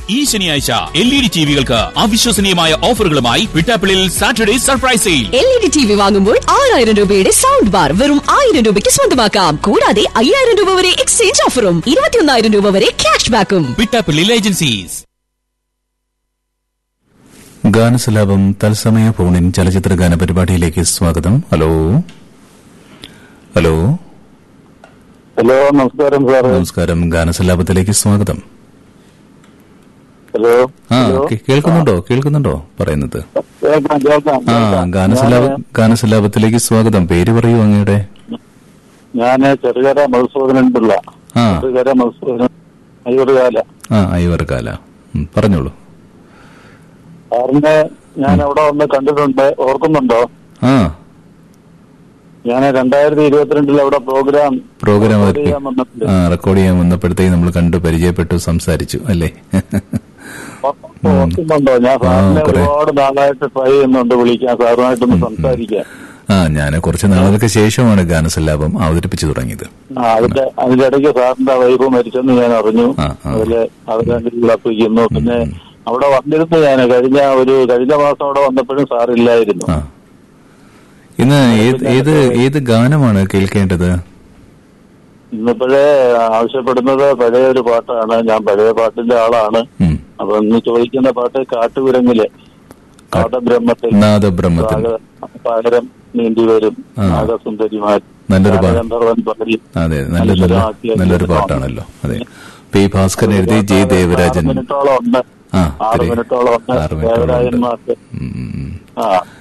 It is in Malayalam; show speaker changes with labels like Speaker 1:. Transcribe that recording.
Speaker 1: ഈ ശനിയാഴ്ച എൽ ഇ ഡി ടിവികൾക്ക് അവിശ്വസനീയമായ ഓഫറുകളുമായി വിട്ടാപ്പിളിൽ Saturday surprise sale
Speaker 2: L E D T V വാങ്ങുമ്പോൾ ആറായിരം രൂപയുടെ സൗണ്ട് ബാർ വെറും ആയിരം രൂപയ്ക്ക് സ്വന്തമാക്കാം കൂടാതെ അയ്യായിരം രൂപ വരെ എക്സ്ചേഞ്ച് ഓഫറും ഇരുപത്തിയൊന്നായിരം രൂപ വരെ ക്യാഷ് ബാക്കും
Speaker 1: വിട്ടാപ്പിളിൽ ഏജൻസീസ്
Speaker 3: ഗാനസലാപം തത്സമയ ഫോണിൻ ചലച്ചിത്ര ഗാന പരിപാടിയിലേക്ക് സ്വാഗതം ഹലോ ഹലോ
Speaker 4: ഹലോ നമസ്കാരം സാറ്
Speaker 3: നമസ്കാരം ഗാനസലാപത്തിലേക്ക് സ്വാഗതം
Speaker 4: ഹലോ
Speaker 3: ആ
Speaker 4: ഹലോ
Speaker 3: കേ- കേൾക്കുന്നുണ്ടോ കേൾക്കുന്നുണ്ടോ പറയുന്നത്
Speaker 4: കേൾക്കാം കേൾക്കാം
Speaker 3: ആ
Speaker 4: കേൾക്കാം.
Speaker 3: ഗാനസലാപ
Speaker 4: ഞാന്
Speaker 3: ഗാനസലാപത്തിലേക്ക് സ്വാഗതം പേര് പറയൂ അങ്ങയുടെ
Speaker 4: ഞാന് ചെറുകര മധുസൂദനൻ പിള്ള
Speaker 3: ആ
Speaker 4: ചെറുകര മധുസൂദനൻ അയ്യൂർകാല
Speaker 3: ആ ഐവർകാല ഉം, പറഞ്ഞോളൂ
Speaker 4: സാറിനെ ഞാൻ അവിടെ വന്ന് കണ്ടിട്ടുണ്ട് ഓർക്കുന്നുണ്ടോ
Speaker 3: ആ
Speaker 4: ഞാൻ രണ്ടായിരത്തി ഇരുപത്തിരണ്ടിൽ അവിടെ പ്രോഗ്രാം
Speaker 3: പ്രോഗ്രാം
Speaker 4: record ചെയ്യാൻ വന്നിട്ടുണ്ട്.
Speaker 3: ആ റെക്കോർഡ് ചെയ്യാൻ വന്നപ്പോഴത്തേക്ക് നമ്മൾ കണ്ടു പരിചയപ്പെട്ടു സംസാരിച്ചു അല്ലേ
Speaker 4: ഓർക്കുന്നുണ്ടോ ഞാൻ
Speaker 3: ആ,
Speaker 4: സാറിനെ
Speaker 3: കുറെ.
Speaker 4: ഒരുപാട് നാളായിട്ട് ട്രൈ ചെയ്യുന്നുണ്ട് വിളിക്കാൻ സാറുമായിട്ടൊന്ന് സംസാരിക്കാൻ
Speaker 3: ആ ഞാൻ കുറച്ച് നാളുകൾക്ക് ശേഷമാണ് ഗാനസല്ലാപം അവതരിപ്പിച്ചു തുടങ്ങിയത്
Speaker 4: ആ, അതിന്റെ അതിന്റെ ഇടയ്ക്ക് സാറിന്റെ വൈഫ് മരിച്ചെന്ന് ഞാൻ അറിഞ്ഞു
Speaker 3: ആ, ആ.
Speaker 4: അതില് അതിനെ ഉറപ്പിക്കുന്നു പിന്നെ അവിടെ വന്നിരുന്നു ഞാൻ കഴിഞ്ഞ ഒരു കഴിഞ്ഞ മാസം അവിടെ വന്നപ്പോഴും സാറില്ലായിരുന്നു
Speaker 3: ആ ഇന്ന് ഏത് ഏത് ഏത് ഗാനമാണ് കേൾക്കേണ്ടത്
Speaker 4: ഇന്നിപ്പോഴേ ആവശ്യപ്പെടുന്നത് പഴയ ഒരു പാട്ടാണ് ഞാൻ പഴയ പാട്ടിന്റെ ആളാണ്
Speaker 3: ഉം.
Speaker 4: അപ്പൊ ഇന്ന് ചോദിക്കുന്ന പാട്ട് കാട്ടുകുരങ്ങില് കാട്ടബ്രഹ്മത്തിൽ
Speaker 3: നാദബ്രഹ്മത്തിൽ
Speaker 4: പകരം നീന്തി വരും
Speaker 3: ആ.
Speaker 4: നാഗസുന്ദരിമാർ
Speaker 3: നല്ലൊരു പാട്ട്
Speaker 4: ഗന്ധർവൻ പകരി
Speaker 3: അതെ നല്ല നല്ല നല്ലൊരു പാട്ടാണല്ലോ അതെ പി ഭാസ്കരൻ എഴുതി ജെ ദേവരാജൻ
Speaker 4: ആറ് മിനിറ്റോളം ഉണ്ട്
Speaker 3: ആ
Speaker 4: ആറ്
Speaker 3: ഇത്തിരി-
Speaker 4: മിനിറ്റോളം ഉണ്ട്
Speaker 3: ആറ് മിനിറ്റോളം ഉണ്ട്.
Speaker 4: ദേവരാജന്മാർക്ക്
Speaker 3: ഉം, ഉം, ഉം.
Speaker 4: ആ